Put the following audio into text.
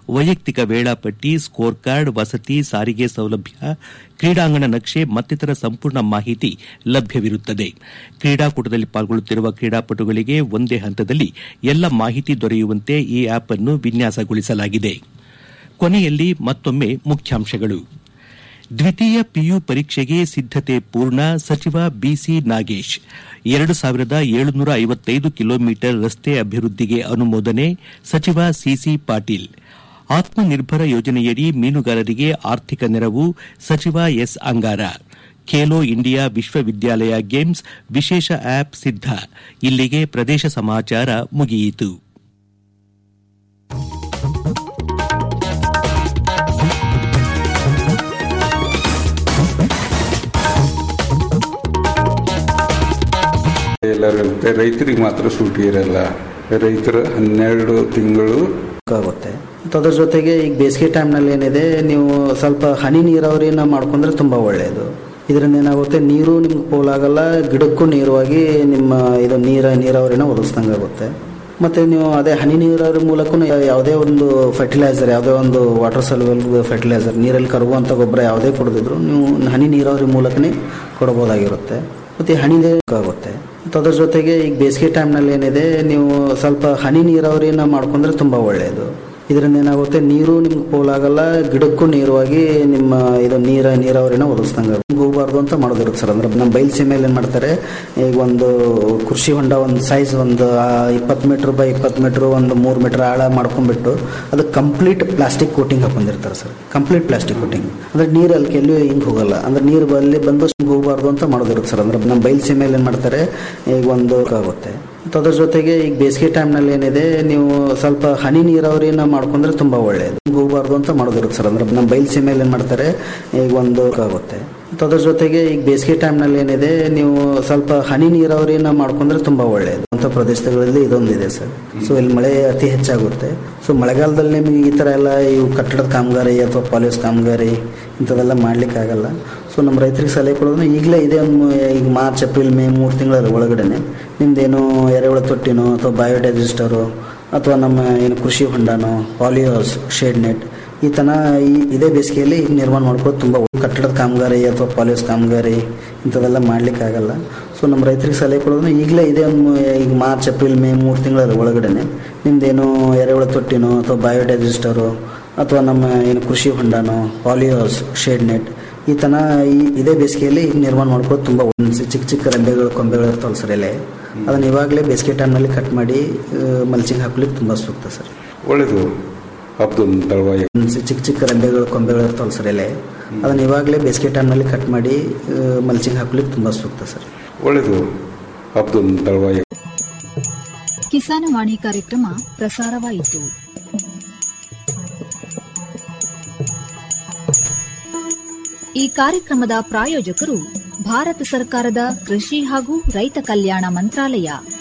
ವೈಯಕ್ತಿಕ ವೇಳಾಪಟ್ಟಿ score card ವಸತಿ ಸಾರಿಗೆ ಸೌಲಭ್ಯ ಕ್ರೀಡಾಂಗಣ ನಕ್ಷೆ ಮತ್ತಿತರ ಸಂಪೂರ್ಣ ಮಾಹಿತಿ ಲಭ್ಯವಿರುತ್ತದೆ ಕ್ರೀಡಾಕೂಟದಲ್ಲಿ ಪಾಲ್ಗೊಳ್ಳುತ್ತಿರುವ ಕ್ರೀಡಾಪಟುಗಳಿಗೆ ಒಂದೇ ಹಂತದಲ್ಲಿ ಎಲ್ಲ ಮಾಹಿತಿ ದೊರೆಯುವಂತೆ ಈ ಆಪ್ ಅನ್ನು ವಿನ್ಯಾಸಗೊಳಿಸಲಾಗಿದೆ ಕೊನೆಯಲ್ಲಿ ಮತ್ತೊಮ್ಮೆ ಮುಖ್ಯಾಂಶಗಳು ದ್ವಿತೀಯ ಪಿಯು ಪರೀಕ್ಷೆಗೆ ಸಿದ್ದತೆ ಪೂರ್ಣ ಸಚಿವ ಬಿಸಿ ನಾಗೇಶ್ ಎರಡು ಸಾವಿರದ ಏಳುನೂರ ಐವತ್ತೈದು ಕಿಲೋಮೀಟರ್ ರಸ್ತೆ ಅಭಿವೃದ್ಧಿಗೆ ಅನುಮೋದನೆ ಸಚಿವ ಸಿಸಿ ಪಾಟೀಲ್ ಆತ್ಮನಿರ್ಭರ ಯೋಜನೆಯಡಿ ಮೀನುಗಾರರಿಗೆ ಆರ್ಥಿಕ ನೆರವು ಸಚಿವ ಎಸ್ ಅಂಗಾರ ಖೇಲೋ ಇಂಡಿಯಾ ವಿಶ್ವವಿದ್ಯಾಲಯ ಗೇಮ್ಸ್ ವಿಶೇಷ ಆಪ್ ಸಿದ್ಧ ಇಲ್ಲಿಗೆ ಪ್ರದೇಶ ಸಮಾಚಾರ ಮುಗಿಯಿತು ಎಲ್ಲರೂ ಇರುತ್ತೆ ರೈತರಿಗೆ ಮಾತ್ರ ಸೂಟಿ ಇರಲ್ಲ ರೈತರು ಹನ್ನೆರಡು ತಿಂಗಳು ಆಗುತ್ತೆ ಮತ್ತು ಅದ್ರ ಜೊತೆಗೆ ಈಗ ಬೇಸಿಗೆ ಟೈಮ್ನಲ್ಲಿ ಏನಿದೆ ನೀವು ಸ್ವಲ್ಪ ಹನಿ ನೀರಾವರಿನ ಮಾಡ್ಕೊಂಡ್ರೆ ತುಂಬ ಒಳ್ಳೆಯದು ಇದರಿಂದ ಏನಾಗುತ್ತೆ ನೀರು ನಿಮ್ಗೆ ಪೋಲಾಗಲ್ಲ ಗಿಡಕ್ಕೂ ನೀರುವಾಗಿ ನಿಮ್ಮ ಇದು ನೀರ ನೀರಾವರಿನ ಒದಗಿಸ್ದಂಗೆ ಆಗುತ್ತೆ ಮತ್ತು ನೀವು ಅದೇ ಹನಿ ನೀರಾವರಿ ಮೂಲಕ ಯಾವುದೇ ಒಂದು ಫರ್ಟಿಲೈಸರ್ ಯಾವುದೇ ಒಂದು ವಾಟರ್ ಸಲ್ಯುಬಲ್ ಫರ್ಟಿಲೈಸರ್ ನೀರಲ್ಲಿ ಕರಗುವಂಥ ಗೊಬ್ಬರ ಯಾವುದೇ ಕೊಡದಿದ್ರು ನೀವು ಹನಿ ನೀರಾವರಿ ಮೂಲಕನೇ ಕೊಡಬಹುದಾಗಿರುತ್ತೆ ಮತ್ತು ಹನಿ ನೀರು ಆಗುತ್ತೆ ಮತ್ತು ಅದ್ರ ಜೊತೆಗೆ ಈಗ ಬೇಸಿಗೆ ಟೈಮ್ನಲ್ಲಿ ಏನಿದೆ ನೀವು ಸ್ವಲ್ಪ ಹನಿ ನೀರಾವರಿನ ಮಾಡ್ಕೊಂಡ್ರೆ ತುಂಬ ಒಳ್ಳೆಯದು ಇದರಿಂದ ಏನಾಗುತ್ತೆ ನೀರು ನಿಮ್ಗೆ ಪೋಲಾಗಲ್ಲ ಗಿಡಕ್ಕೂ ನೀರುವಾಗಿ ನಿಮ್ಮ ಇದು ನೀರ ನೀರಾವರಿನ ಒದಗಿಸ್ದಂಗೆ ಹೋಗಬಾರ್ದು ಅಂತ ಮಾಡೋದಿರುತ್ತೆ ಸರ್ ಅಂದ್ರೆ ನಮ್ಮ ಬಯಲು ಸೀಮೆಯಲ್ಲಿ ಏನು ಮಾಡ್ತಾರೆ ಈಗ ಒಂದು ಕೃಷಿ ಹೊಂಡ ಒಂದು ಸೈಜ್ ಒಂದು ಇಪ್ಪತ್ತು ಮೀಟ್ರ್ ಬೈ ಇಪ್ಪತ್ತು ಮೀಟ್ರ್ ಒಂದು ಮೂರು ಮೀಟ್ರ್ ಆಳ ಮಾಡ್ಕೊಂಡ್ಬಿಟ್ಟು ಅದು ಕಂಪ್ಲೀಟ್ ಪ್ಲಾಸ್ಟಿಕ್ ಕೋಟಿಂಗ್ ಹಾಕೊಂಡಿರ್ತಾರೆ ಸರ್ ಕಂಪ್ಲೀಟ್ ಪ್ಲಾಸ್ಟಿಕ್ ಕೋಟಿಂಗ್ ಅಂದ್ರೆ ನೀರು ಅಲ್ಲಿ ಎಲ್ಲೂ ಹಿಂಗೆ ಹೋಗಲ್ಲ ಅಂದ್ರೆ ನೀರು ಅಲ್ಲಿ ಬಂದು ಹೋಗಬಾರ್ದು ಅಂತ ಮಾಡೋದಿರುತ್ತೆ ಸರ್ ಅಂದ್ರೆ ನಮ್ಮ ಬಯಲು ಸೀಮೆಯಲ್ಲಿ ಏನು ಮಾಡ್ತಾರೆ ಈಗ ಒಂದು ಆಗುತ್ತೆ ಮತ್ತು ಅದ್ರ ಜೊತೆಗೆ ಈಗ ಬೇಸಿಗೆ ಟೈಮ್ನಲ್ಲಿ ಏನಿದೆ ನೀವು ಸ್ವಲ್ಪ ಹನಿ ನೀರಾವರಿನ ಮಾಡ್ಕೊಂಡ್ರೆ ತುಂಬ ಒಳ್ಳೆಯದು ಹೋಗಬಾರ್ದು ಅಂತ ಮಾಡೋದಿರುತ್ತೆ ಸರ್ ಅಂದ್ರೆ ನಮ್ಮ ಬಯಲು ಸೀಮೆಯಲ್ಲಿ ಏನು ಮಾಡ್ತಾರೆ ಈಗ ಒಂದು ಆಗುತ್ತೆ ಮತ್ತು ಅದ್ರ ಜೊತೆಗೆ ಈಗ ಬೇಸಿಗೆ ಟೈಮ್ನಲ್ಲಿ ಏನಿದೆ ನೀವು ಸ್ವಲ್ಪ ಹನಿ ನೀರಾವರಿನ ಮಾಡ್ಕೊಂಡ್ರೆ ತುಂಬ ಒಳ್ಳೆಯದು ಅಂತ ಪ್ರದೇಶಗಳಲ್ಲಿ ಇದೊಂದಿದೆ ಸರ್ ಸೊ ಇಲ್ಲಿ ಮಳೆ ಅತಿ ಹೆಚ್ಚಾಗುತ್ತೆ ಸೊ ಮಳೆಗಾಲದಲ್ಲಿ ನಿಮಗೆ ಈ ಥರ ಎಲ್ಲ ಇವು ಕಟ್ಟಡದ ಕಾಮಗಾರಿ ಅಥವಾ ಪಾಲಿಸ್ ಕಾಮಗಾರಿ ಇಂಥವೆಲ್ಲ ಮಾಡ್ಲಿಕ್ಕೆ ಆಗಲ್ಲ ಸೊ ನಮ್ಮ ರೈತರಿಗೆ ಸಲಹೆ ಕೊಡೋದು ಈಗಲೇ ಇದೆ ಒಂದು ಈಗ ಮಾರ್ಚ್ ಏಪ್ರಿಲ್ ಮೇ ಮೂರು ತಿಂಗಳ ಒಳಗಡೆ ನಿಮ್ದೇನು ಎರೆಹುಳ ತೊಟ್ಟಿನೋ ಅಥವಾ ಬಯೋಡೈಜೆಸ್ಟರು ಅಥವಾ ನಮ್ಮ ಏನು ಕೃಷಿ ಹೊಂಡನೋ ಪಾಲಿಯೋಸ್ ಶೇಡ್ ನೆಟ್ ಈ ತನ ಈ ಇದೇ ಬೇಸಿಗೆಯಲ್ಲಿ ಈಗ ನಿರ್ಮಾಣ ಮಾಡ್ಕೊಳ್ಳೋದು ತುಂಬ ಕಟ್ಟಡದ ಕಾಮಗಾರಿ ಅಥವಾ ಪಾಲಿಸ್ ಕಾಮಗಾರಿ ಇಂಥವೆಲ್ಲ ಮಾಡ್ಲಿಕ್ಕೆ ಆಗಲ್ಲ ಸೊ ನಮ್ಮ ರೈತರಿಗೆ ಸಲಹೆ ಕೊಡೋದು ಈಗಲೇ ಇದೆ ಒಂದು ಈಗ ಮಾರ್ಚ್ ಏಪ್ರಿಲ್ ಮೇ ಮೂರು ತಿಂಗಳ ಒಳಗಡೆ ನಿಮ್ದೇನು ಎರೆಹುಳ ತೊಟ್ಟಿನೋ ಅಥವಾ ಬಯೋಡೈಜೆಸ್ಟರು ಅಥವಾ ನಮ್ಮ ಏನು ಕೃಷಿ ಹೊಂಡನೋ ಪಾಲಿಯೋಸ್ ಶೇಡ್ ನೆಟ್ ಈ ತನ ಈ ಇದೇ ಬೇಸಿಗೆಯಲ್ಲಿ ಈಗ ನಿರ್ಮಾಣ ಮಾಡ್ಕೊಳ್ಳೋದು ತುಂಬ ಚಿಕ್ಕ ಚಿಕ್ಕ ರೆಂಬೆಗಳು ಕೊಂಬೆಗಳು ಇರ್ತಾವಲ್ಲ ಸರ್ ಎಲೆ ಅದನ್ನು ಇವಾಗಲೇ ಬೇಸಿಗೆ ಟೈಮ್ನಲ್ಲಿ ಕಟ್ ಮಾಡಿ ಮಲ್ಚಿಂಗ್ ಹಾಕ್ಲಿಕ್ಕೆ ತುಂಬ ಸೂಕ್ತ ಸರ್ ಒಳ್ಳೇದು ಹಬ್ಬದ ತಳವಾಯ ಚಿಕ್ಕ ಚಿಕ್ಕ ರೆಂಬೆಗಳು ಕೊಂಬೆಗಳು ಇರ್ತಾವಲ್ಲ ಸರ್ ಎಲೆ ಅದನ್ನು ಇವಾಗಲೇ ಬೇಸಿಗೆ ಟೈಮ್ನಲ್ಲಿ ಕಟ್ ಮಾಡಿ ಮಲ್ಚಿಂಗ್ ಹಾಕ್ಲಿಕ್ಕೆ ತುಂಬ ಸೂಕ್ತ ಸರ್ ಒಳ್ಳೇದು ಹಬ್ಬದ ತಳವಾಯ ಕಿಸಾನವಾಣಿ ಕಾರ್ಯಕ್ರಮ ಪ್ರಸಾರವಾಯಿತು ಈ ಕಾರ್ಯಕ್ರಮದ ಪ್ರಾಯೋಜಕರು ಭಾರತ ಸರ್ಕಾರದ ಕೃಷಿ ಹಾಗೂ ರೈತ ಕಲ್ಯಾಣ ಮಂತ್ರಾಲಯ